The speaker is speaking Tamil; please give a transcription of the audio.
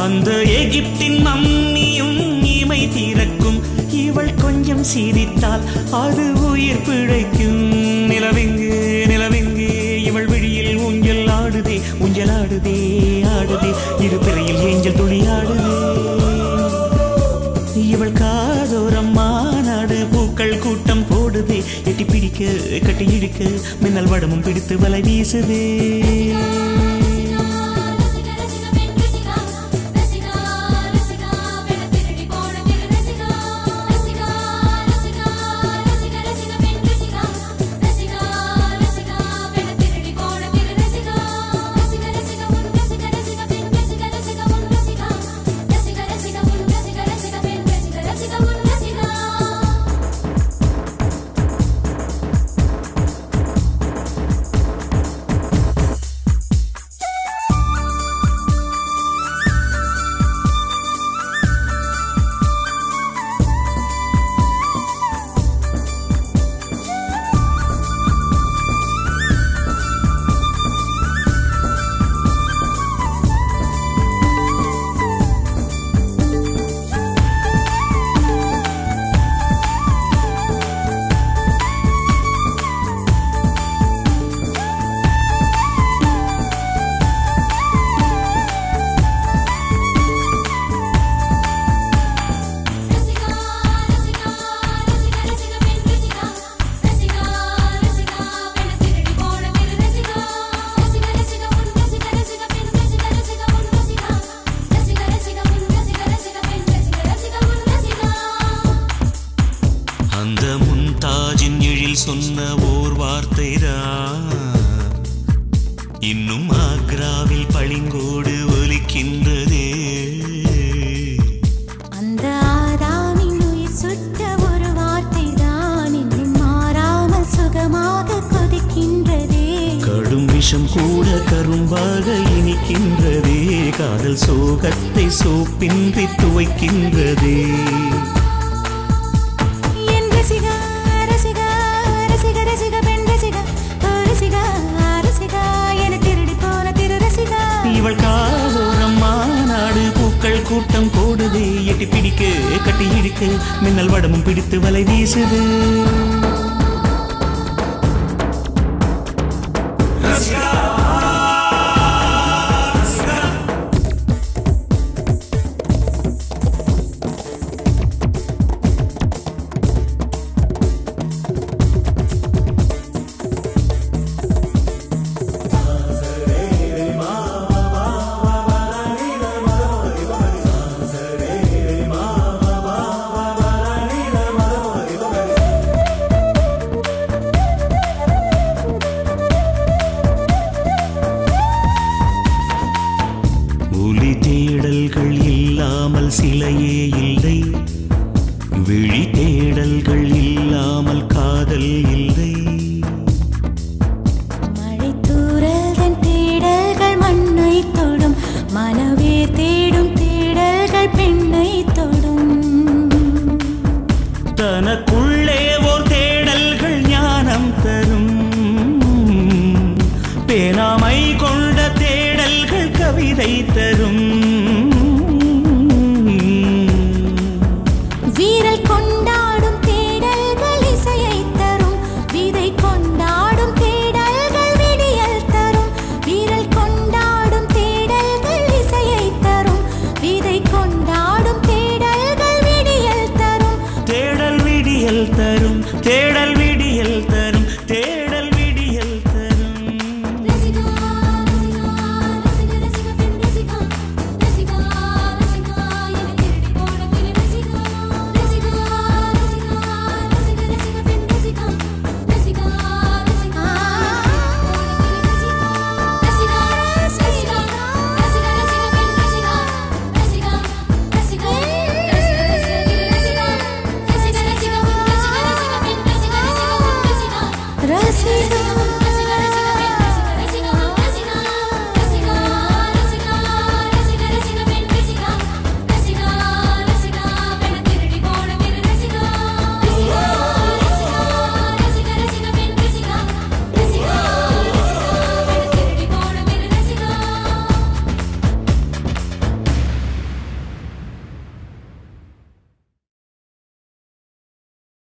அந்த எகிப்தின் மம்மியும் இமை திறக்கும் இவள் கொஞ்சம் சிரித்தால் அது உயிர் பிழைக்கும் நிலவெங்கு நிலவெங்கு இவள் விழியில் ஊஞ்சல் ஆடுதே ஊஞ்சல் ஆடுதே ஆடுதே இரு பிறையில் ஏஞ்சல் துளி ஆடுதே இவள் காதோரம் மாநாடு பூக்கள் கூட்டம் போடுதே எட்டி பிடிக்க கட்டி இழுக்க மின்னல் வடமும் பிடித்து வலை வீசுதே அந்த முன்தாஜின் எழில் சொன்ன ஓர் வார்த்தைதான் இன்னும் ஆக்ராவில் பளிங்கோடு ஒலிக்கின்றதே அந்த ஆதாமின் உயிர் சுட்ட ஒரு வார்த்தை தான் இன்னும் மாறாமல் சுகமாக கொதிக்கின்றதே கடும் விஷம் கூட கரும்பாக இனிக்கின்றதே காதல் சோகத்தை சோப்பின்றி துவைக்கின்றதே என் ரசிகா ரசிகா ரசிக ரசிக பெண் ரசிகா ஓ ரசிகா ரசிகா என திருடி போன திரு ரசிகா இவள் காதோரம் மாநாடு பூக்கள் கூட்டம் போடுதே எட்டி பிடிக்க கட்டி இழுக்க மின்னல் வடமும் பிடித்து வலை வீசுது ஒலி தேடல்கள் இல்லாமல் சிலையே இல்லை விழி தேடல்கள் இல்லாமல் காதல் இல்லை மழை தூரல்தன் தேடல்கள் மண்ணை தொடும் மனவே தேடும் தேடல்கள் பெண்ணை தொடும் தனக்குள்ளே ஓர் தேடல்கள் ஞானம் தரும் பேனாமை கொண்ட தேடல்கள் கவிதை தரும்